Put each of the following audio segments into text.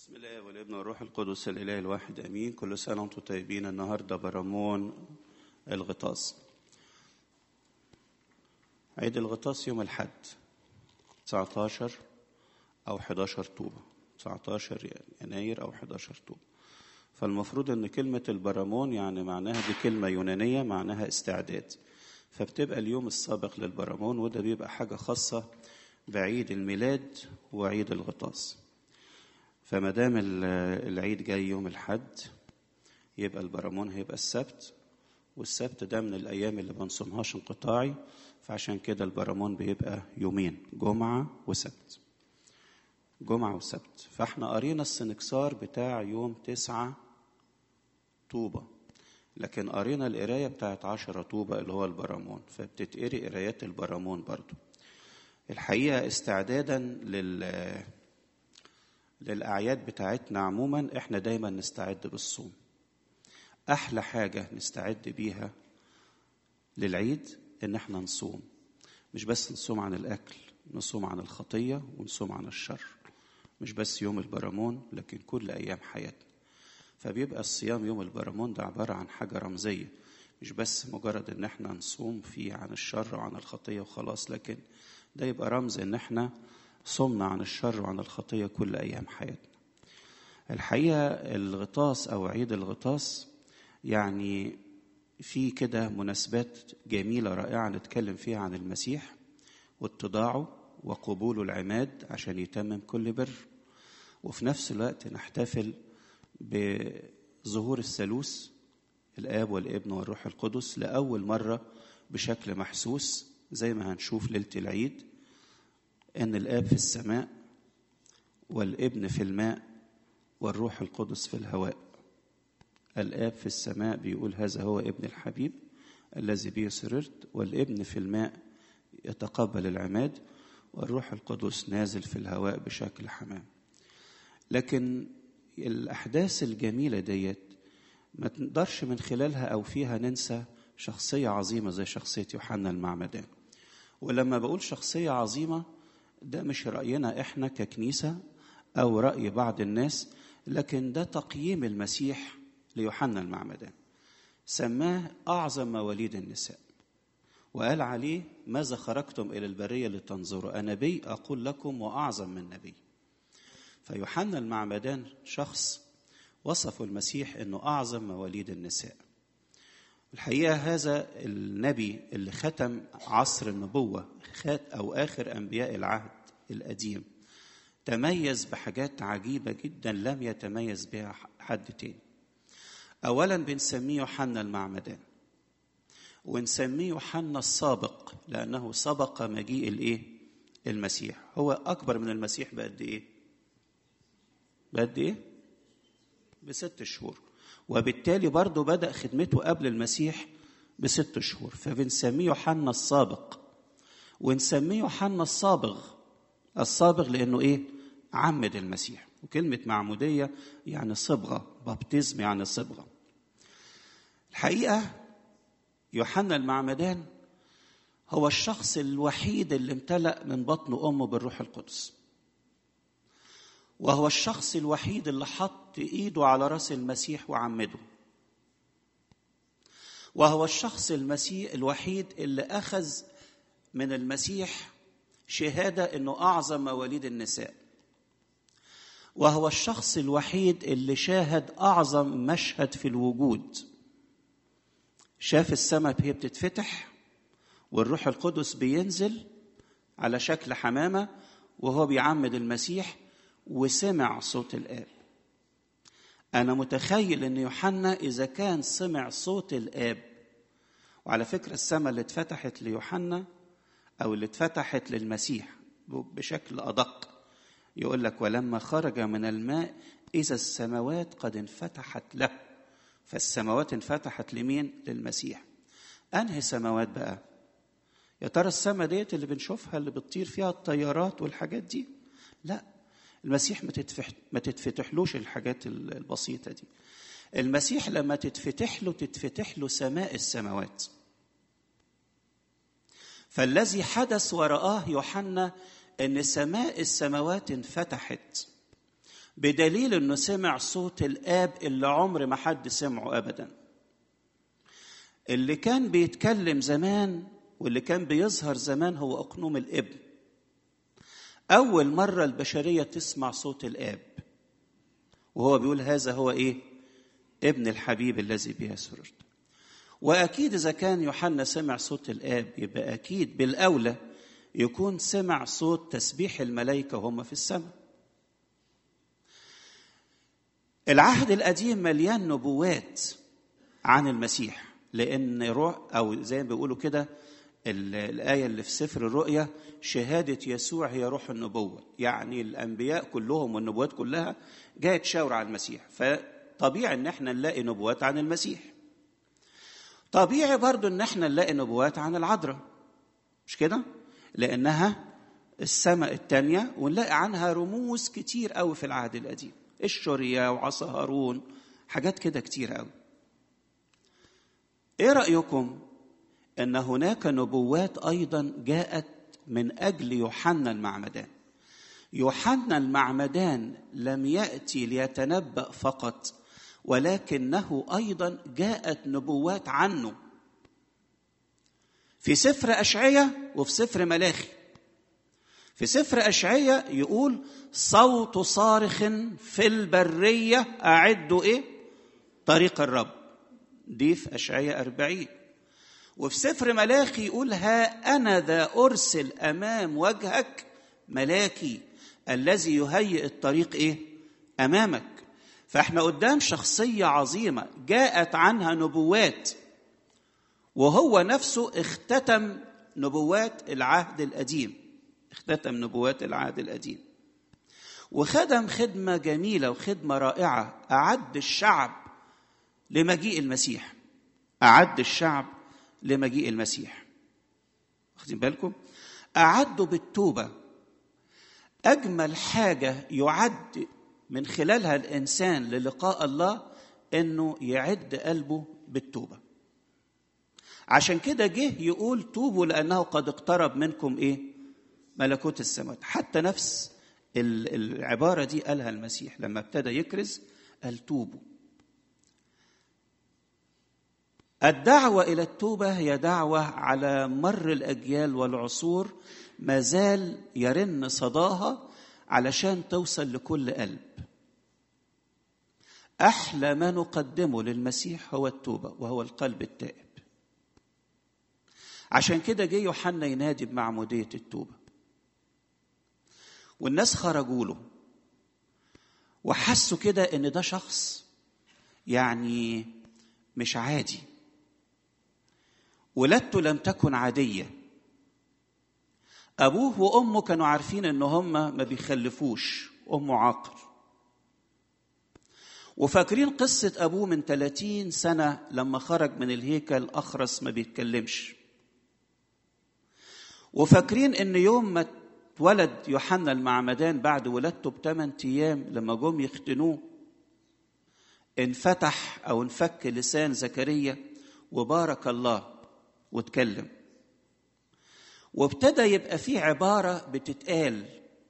بسم الله والابن والروح القدس الاله الواحد امين كل سنه وانتم طيبين النهارده برامون الغطاس عيد الغطاس يوم الحد 19 او 11 طوبه 19 يناير او 11 طوبه فالمفروض ان كلمه البرامون يعني معناها دي كلمه يونانيه معناها استعداد فبتبقى اليوم السابق للبرامون وده بيبقى حاجه خاصه بعيد الميلاد وعيد الغطاس فما دام العيد جاي يوم الحد يبقى البرامون هيبقى السبت والسبت ده من الايام اللي ما نصومهاش انقطاعي فعشان كده البرامون بيبقى يومين جمعه وسبت جمعه وسبت فاحنا قرينا السنكسار بتاع يوم تسعة طوبة لكن قرينا القراية بتاعت عشرة طوبة اللي هو البرامون فبتتقري قرايات البرامون برضو الحقيقة استعدادا لل للأعياد بتاعتنا عموما احنا دايما نستعد بالصوم أحلى حاجة نستعد بيها للعيد إن احنا نصوم مش بس نصوم عن الأكل نصوم عن الخطية ونصوم عن الشر مش بس يوم البرامون لكن كل أيام حياتنا فبيبقى الصيام يوم البرامون ده عبارة عن حاجة رمزية مش بس مجرد إن احنا نصوم فيه عن الشر وعن الخطية وخلاص لكن ده يبقى رمز إن احنا صمنا عن الشر وعن الخطيه كل ايام حياتنا. الحقيقه الغطاس او عيد الغطاس يعني في كده مناسبات جميله رائعه نتكلم فيها عن المسيح واتضاعه وقبول العماد عشان يتمم كل بر وفي نفس الوقت نحتفل بظهور الثالوث الاب والابن والروح القدس لاول مره بشكل محسوس زي ما هنشوف ليله العيد ان الاب في السماء والابن في الماء والروح القدس في الهواء الاب في السماء بيقول هذا هو ابن الحبيب الذي به سررت والابن في الماء يتقبل العماد والروح القدس نازل في الهواء بشكل حمام لكن الاحداث الجميله ديت ما نقدرش من خلالها او فيها ننسى شخصيه عظيمه زي شخصيه يوحنا المعمدان ولما بقول شخصيه عظيمه ده مش رأينا احنا ككنيسة أو رأي بعض الناس لكن ده تقييم المسيح ليوحنا المعمدان سماه أعظم مواليد النساء وقال عليه ماذا خرجتم إلى البرية لتنظروا أنبي أقول لكم وأعظم من نبي فيوحنا المعمدان شخص وصفه المسيح أنه أعظم مواليد النساء الحقيقة هذا النبي اللي ختم عصر النبوة خات أو آخر أنبياء العهد القديم تميز بحاجات عجيبة جدا لم يتميز بها حد تاني أولا بنسميه يوحنا المعمدان ونسميه يوحنا السابق لأنه سبق مجيء الإيه؟ المسيح هو أكبر من المسيح بقد إيه؟ بقد إيه؟ بست شهور وبالتالي برضه بدأ خدمته قبل المسيح بست شهور فبنسميه يوحنا السابق ونسميه يوحنا الصابغ الصابغ لأنه إيه؟ عمد المسيح وكلمة معمودية يعني صبغة بابتزم يعني صبغة الحقيقة يوحنا المعمدان هو الشخص الوحيد اللي امتلأ من بطن أمه بالروح القدس وهو الشخص الوحيد اللي حط ايده على راس المسيح وعمده وهو الشخص المسيح الوحيد اللي اخذ من المسيح شهاده انه اعظم مواليد النساء وهو الشخص الوحيد اللي شاهد اعظم مشهد في الوجود شاف السماء هي بتتفتح والروح القدس بينزل على شكل حمامه وهو بيعمد المسيح وسمع صوت الآب أنا متخيل أن يوحنا إذا كان سمع صوت الآب وعلى فكرة السماء اللي اتفتحت ليوحنا أو اللي اتفتحت للمسيح بشكل أدق يقول لك ولما خرج من الماء إذا السماوات قد انفتحت له فالسماوات انفتحت لمين؟ للمسيح أنهي سماوات بقى؟ يا ترى السماء ديت اللي بنشوفها اللي بتطير فيها الطيارات والحاجات دي؟ لا المسيح ما تتفتح ما تتفتحلوش الحاجات البسيطة دي المسيح لما تتفتح له تتفتح له سماء السماوات فالذي حدث ورآه يوحنا أن سماء السماوات انفتحت بدليل انه سمع صوت الاب اللي عمر ما حد سمعه ابدا اللي كان بيتكلم زمان واللي كان بيظهر زمان هو اقنوم الابن اول مره البشريه تسمع صوت الاب وهو بيقول هذا هو ايه ابن الحبيب الذي به سررت واكيد اذا كان يوحنا سمع صوت الاب يبقى اكيد بالاولى يكون سمع صوت تسبيح الملائكه وهم في السماء العهد القديم مليان نبوات عن المسيح لان روح او زي ما بيقولوا كده الايه اللي في سفر الرؤيا شهاده يسوع هي روح النبوه يعني الانبياء كلهم والنبوات كلها جايه تشاور على المسيح فطبيعي ان احنا نلاقي نبوات عن المسيح طبيعي برضو ان احنا نلاقي نبوات عن العذراء مش كده لانها السماء الثانيه ونلاقي عنها رموز كتير قوي في العهد القديم الشورية وعصا هارون حاجات كده كتير قوي ايه رايكم ان هناك نبوات ايضا جاءت من اجل يوحنا المعمدان يوحنا المعمدان لم ياتي ليتنبا فقط ولكنه ايضا جاءت نبوات عنه في سفر اشعيا وفي سفر ملاخي في سفر أشعية يقول صوت صارخ في البرية أعدوا إيه؟ طريق الرب دي في أشعية أربعين وفي سفر ملاخي يقول ها أنا ذا أرسل أمام وجهك ملاكي الذي يهيئ الطريق إيه؟ أمامك فإحنا قدام شخصية عظيمة جاءت عنها نبوات وهو نفسه اختتم نبوات العهد القديم اختتم نبوات العهد القديم وخدم خدمة جميلة وخدمة رائعة أعد الشعب لمجيء المسيح أعد الشعب لمجيء المسيح واخدين بالكم أعدوا بالتوبة أجمل حاجة يعد من خلالها الإنسان للقاء الله إنه يعد قلبه بالتوبة عشان كده جه يقول توبوا لأنه قد اقترب منكم إيه ملكوت السماوات حتى نفس العبارة دي قالها المسيح لما ابتدى يكرز قال توبوا الدعوة إلى التوبة هي دعوة على مر الأجيال والعصور ما زال يرن صداها علشان توصل لكل قلب أحلى ما نقدمه للمسيح هو التوبة وهو القلب التائب عشان كده جه يوحنا ينادي بمعمودية التوبة والناس خرجوا له وحسوا كده ان ده شخص يعني مش عادي ولادته لم تكن عاديه ابوه وامه كانوا عارفين ان هم ما بيخلفوش امه عاقر وفاكرين قصة أبوه من 30 سنة لما خرج من الهيكل أخرس ما بيتكلمش وفاكرين إن يوم ما اتولد يوحنا المعمدان بعد ولادته بثمان ايام لما جم يختنوه انفتح او انفك لسان زكريا وبارك الله واتكلم وابتدى يبقى في عباره بتتقال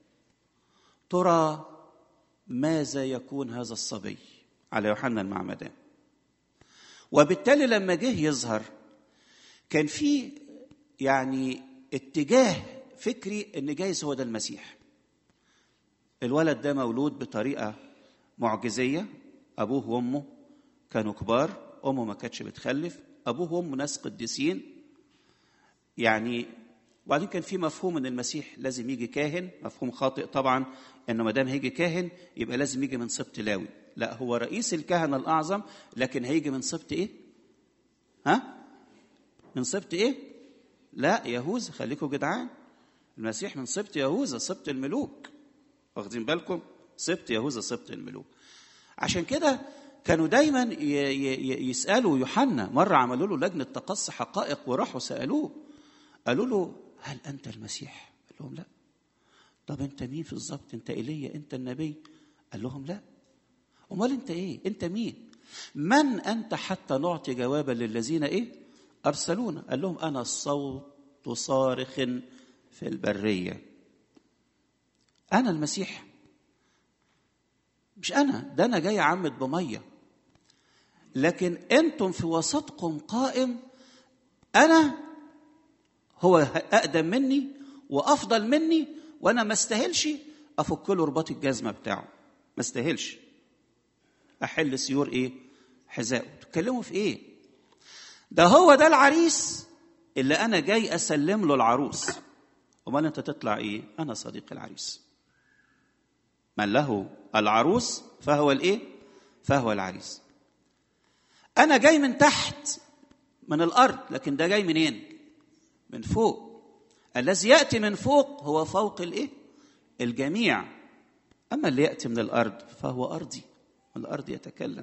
ترى ماذا يكون هذا الصبي على يوحنا المعمدان وبالتالي لما جه يظهر كان في يعني اتجاه فكري ان جايز هو ده المسيح الولد ده مولود بطريقه معجزيه ابوه وامه كانوا كبار امه ما كانتش بتخلف ابوه وامه ناس قديسين يعني وبعدين كان في مفهوم ان المسيح لازم يجي كاهن مفهوم خاطئ طبعا انه ما دام هيجي كاهن يبقى لازم يجي من سبط لاوي لا هو رئيس الكهنه الاعظم لكن هيجي من سبط ايه ها من سبط ايه لا يهوذا خليكم جدعان المسيح من سبط يهوذا سبط الملوك واخدين بالكم سبط يهوذا سبط الملوك عشان كده كانوا دايما يسالوا يوحنا مره عملوا له لجنه تقصي حقائق وراحوا سالوه قالوا له هل انت المسيح قال لهم لا طب انت مين في الظبط انت ايليا انت النبي قال لهم لا امال انت ايه انت مين من انت حتى نعطي جوابا للذين ايه ارسلونا قال لهم انا الصوت صارخ في البريه انا المسيح مش انا ده انا جاي اعمد بميه لكن انتم في وسطكم قائم انا هو اقدم مني وافضل مني وانا ما استاهلش افك له رباط الجزمه بتاعه ما استاهلش احل سيور ايه حذائه تتكلموا في ايه ده هو ده العريس اللي انا جاي اسلم له العروس امال انت تطلع ايه انا صديق العريس من له العروس فهو الايه فهو العريس انا جاي من تحت من الارض لكن ده جاي منين من فوق الذي ياتي من فوق هو فوق الايه الجميع اما اللي ياتي من الارض فهو ارضي الارض يتكلم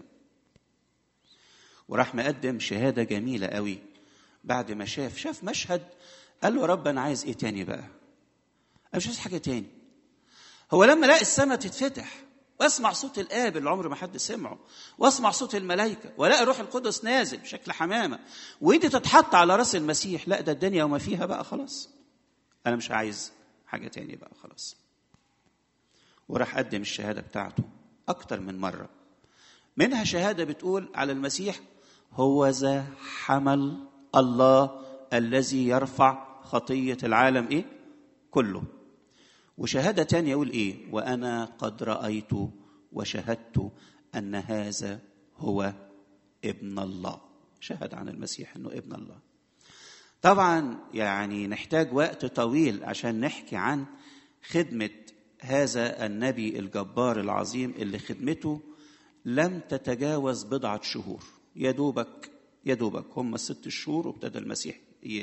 وراح مقدم شهاده جميله قوي بعد ما شاف شاف مشهد قال له رب انا عايز ايه تاني بقى انا مش عايز حاجه تاني هو لما لقى السماء تتفتح واسمع صوت الاب اللي عمر ما حد سمعه واسمع صوت الملائكه والاقي روح القدس نازل بشكل حمامه وايدي تتحط على راس المسيح لا ده الدنيا وما فيها بقى خلاص انا مش عايز حاجه تاني بقى خلاص وراح قدم الشهاده بتاعته اكتر من مره منها شهاده بتقول على المسيح هو ذا حمل الله الذي يرفع خطيه العالم ايه كله وشهاده تانية يقول ايه وانا قد رايت وشهدت ان هذا هو ابن الله شهد عن المسيح انه ابن الله طبعا يعني نحتاج وقت طويل عشان نحكي عن خدمه هذا النبي الجبار العظيم اللي خدمته لم تتجاوز بضعه شهور يا دوبك يا دوبك هم الست شهور وابتدى المسيح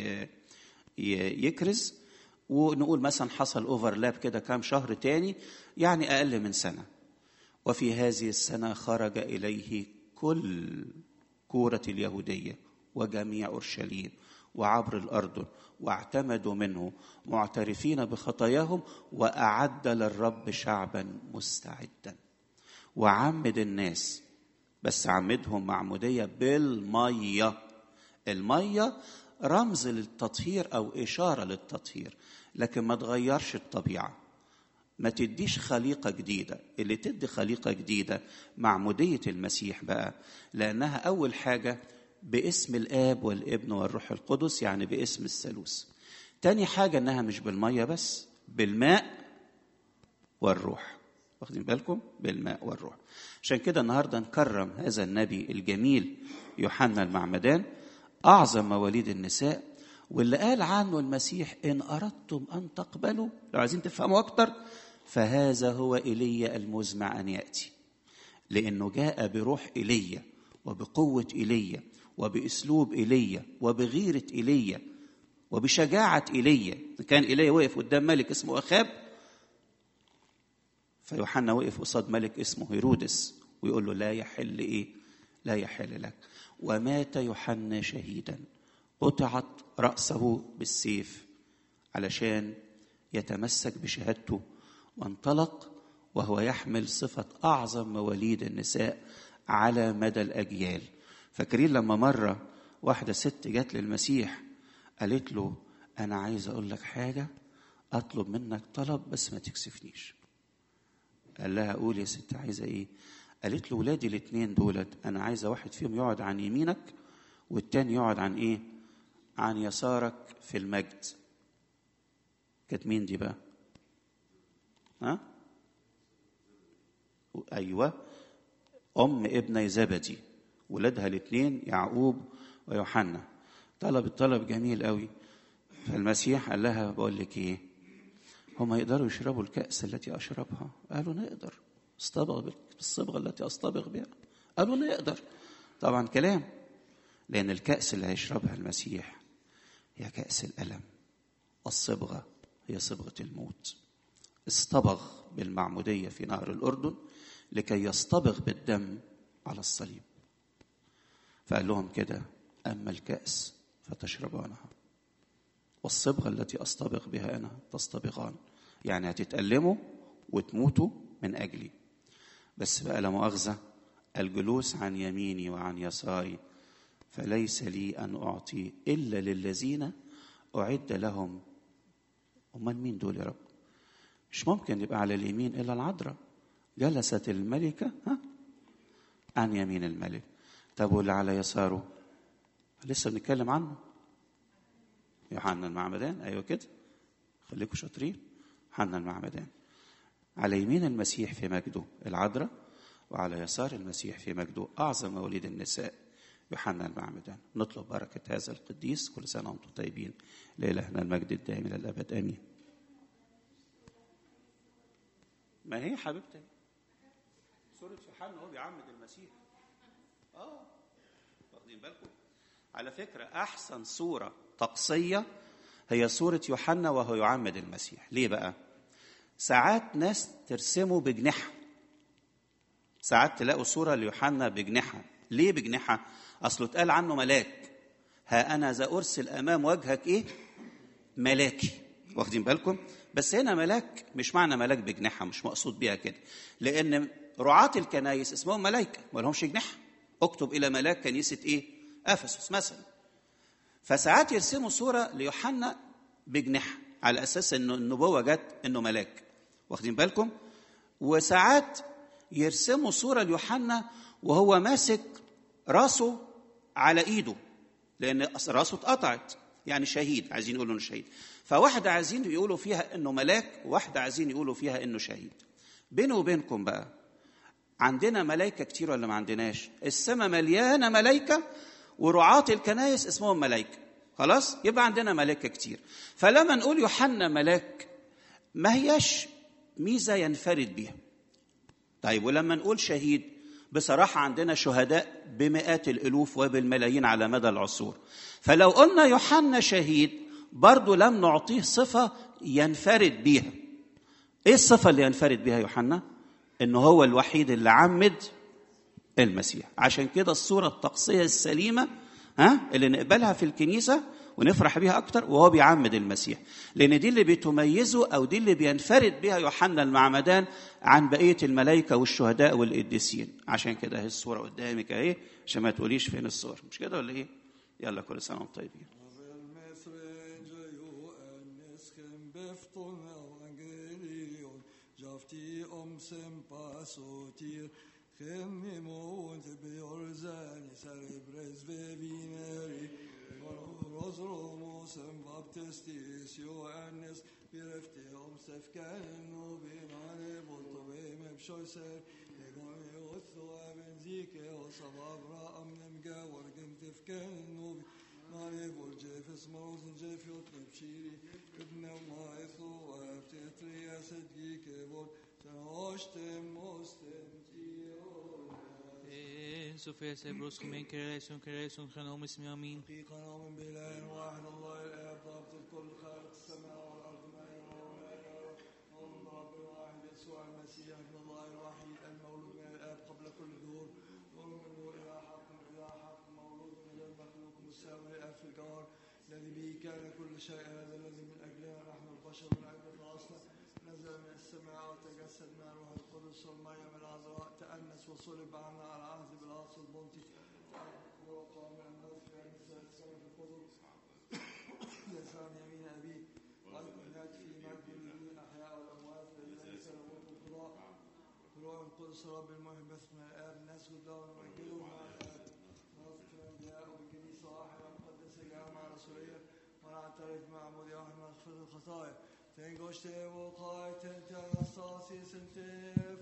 يكرز ونقول مثلا حصل اوفرلاب كده كام شهر تاني يعني اقل من سنه وفي هذه السنه خرج اليه كل كوره اليهوديه وجميع اورشليم وعبر الاردن واعتمدوا منه معترفين بخطاياهم واعد للرب شعبا مستعدا وعمد الناس بس عمدهم معموديه بالميه الميه رمز للتطهير او اشاره للتطهير لكن ما تغيرش الطبيعه ما تديش خليقه جديده اللي تدي خليقه جديده معموديه المسيح بقى لانها اول حاجه باسم الاب والابن والروح القدس يعني باسم الثالوث تاني حاجه انها مش بالميه بس بالماء والروح واخدين بالكم بالماء والروح عشان كده النهارده نكرم هذا النبي الجميل يوحنا المعمدان اعظم مواليد النساء واللي قال عنه المسيح ان اردتم ان تقبلوا لو عايزين تفهموا اكتر فهذا هو ايليا المزمع ان ياتي لانه جاء بروح ايليا وبقوه ايليا وباسلوب ايليا وبغيره ايليا وبشجاعه ايليا كان ايليا وقف قدام ملك اسمه اخاب فيوحنا وقف قصاد ملك اسمه هيرودس ويقول له لا يحل ايه لا يحل لك ومات يوحنا شهيدا قطعت راسه بالسيف علشان يتمسك بشهادته وانطلق وهو يحمل صفه اعظم مواليد النساء على مدى الاجيال فاكرين لما مره واحده ست جت للمسيح قالت له انا عايز اقول لك حاجه اطلب منك طلب بس ما تكسفنيش قال لها قول يا ست عايزه ايه قالت له ولادي الاثنين دولت انا عايزه واحد فيهم يقعد عن يمينك والتاني يقعد عن ايه عن يسارك في المجد كانت مين دي بقى ها ايوه ام ابني زبدي ولادها الاثنين يعقوب ويوحنا طلب الطلب جميل قوي فالمسيح قال لها بقول لك ايه هم يقدروا يشربوا الكأس التي أشربها قالوا نقدر اصطبغ بالصبغة التي أصطبغ بها قالوا نقدر طبعا كلام لأن الكأس اللي هيشربها المسيح هي كأس الألم الصبغة هي صبغة الموت اصطبغ بالمعمودية في نهر الأردن لكي يصطبغ بالدم على الصليب فقال لهم كده أما الكأس فتشربانها والصبغة التي أصطبغ بها أنا تصطبغان يعني هتتألموا وتموتوا من أجلي بس بقى لا مؤاخذة الجلوس عن يميني وعن يساري فليس لي أن أعطي إلا للذين أعد لهم أمال مين دول يا رب مش ممكن يبقى على اليمين إلا العذراء جلست الملكة ها عن يمين الملك طب واللي على يساره لسه بنتكلم عنه يوحنا المعمدان ايوه كده خليكم شاطرين يوحنا المعمدان على يمين المسيح في مجده العذراء وعلى يسار المسيح في مجده اعظم مواليد النساء يوحنا المعمدان نطلب بركه هذا القديس كل سنه وانتم طيبين لالهنا المجد الدائم الى الابد امين ما هي حبيبتي سورة يوحنا هو بيعمد المسيح اه واخدين بالكم على فكرة أحسن صورة طقسية هي صورة يوحنا وهو يعمد المسيح ليه بقى ساعات ناس ترسمه بجنحة ساعات تلاقوا صورة ليوحنا بجنحة ليه بجنحة أصله اتقال عنه ملاك ها أنا ذا أرسل أمام وجهك إيه ملاكي واخدين بالكم بس هنا ملاك مش معنى ملاك بجنحة مش مقصود بيها كده لأن رعاة الكنايس اسمهم ملائكة ما لهمش جناح اكتب إلى ملاك كنيسة إيه أفسس مثلا فساعات يرسموا صورة ليوحنا بجناح على أساس إنه النبوة جت إنه ملاك واخدين بالكم وساعات يرسموا صورة ليوحنا وهو ماسك راسه على إيده لأن راسه اتقطعت يعني شهيد عايزين يقولوا انه شهيد فواحده عايزين يقولوا فيها انه ملاك وواحده عايزين يقولوا فيها انه شهيد بيني وبينكم بقى عندنا ملائكه كتير ولا ما عندناش السماء مليانه ملائكه ورعاة الكنايس اسمهم ملائكه خلاص يبقى عندنا ملائكه كتير فلما نقول يوحنا ملاك ما هياش ميزه ينفرد بيها طيب ولما نقول شهيد بصراحه عندنا شهداء بمئات الالوف وبالملايين على مدى العصور فلو قلنا يوحنا شهيد برضه لم نعطيه صفة ينفرد بيها ايه الصفة اللي ينفرد بيها يوحنا انه هو الوحيد اللي عمد المسيح عشان كده الصورة الطقسية السليمة ها اللي نقبلها في الكنيسة ونفرح بيها أكتر وهو بيعمد المسيح لأن دي اللي بتميزه أو دي اللي بينفرد بها يوحنا المعمدان عن بقية الملائكة والشهداء والقديسين عشان كده اهي الصورة قدامك أهي عشان ما تقوليش فين الصور مش كده ولا إيه؟ يلا كل سنة وانتم طيبين Gemimont björzen cerebres vevineri Rosromos en baptistis Johannes Birefte om sefken och binare Volt och vem bshoiser Egon yotho även zike och savavra amnem gawar gentefken och Mare vol jefes mausen jefiot nebshiri Ibn ma etho Aftetri ased gike vol Tanoshtem mostem Sofia Sebros Gemein Kereleison Kereleison genomen اسمي امين في قناة بإله واحد الله الآب ضابط الكل خالق السماء والأرض ما يرى وما يرى قول رب واحد يسوع المسيح ابن الله الوحيد المولود من الآب قبل كل دهور نور من نور إلى حق من إلى حق مولود من غير مخلوق مساوي للآب في الجوهر الذي به كان كل شيء هذا الذي من أجلنا نحن البشر من أجل خلاصنا نزل من السماء وتجسد مع الروح القدس والمريم العذراء تأنس وصلب عنا على عهد بالعاص البنطي وقام من الموت في عز السماء في القدس يسعى يمين أبيه والكهنات في مجد الذين أحياء والأموات الذين ليس لهم القضاء روح القدس رب المحب اسم الآب الناس والدار ونمجده مع الآب نصف الأنبياء وبالكنيسة واحدة مقدسة جامعة رسولية ونعترف مع مولي واحد مغفرة الخطايا تنجوشته وقاية تنتهي أستاسي سنتين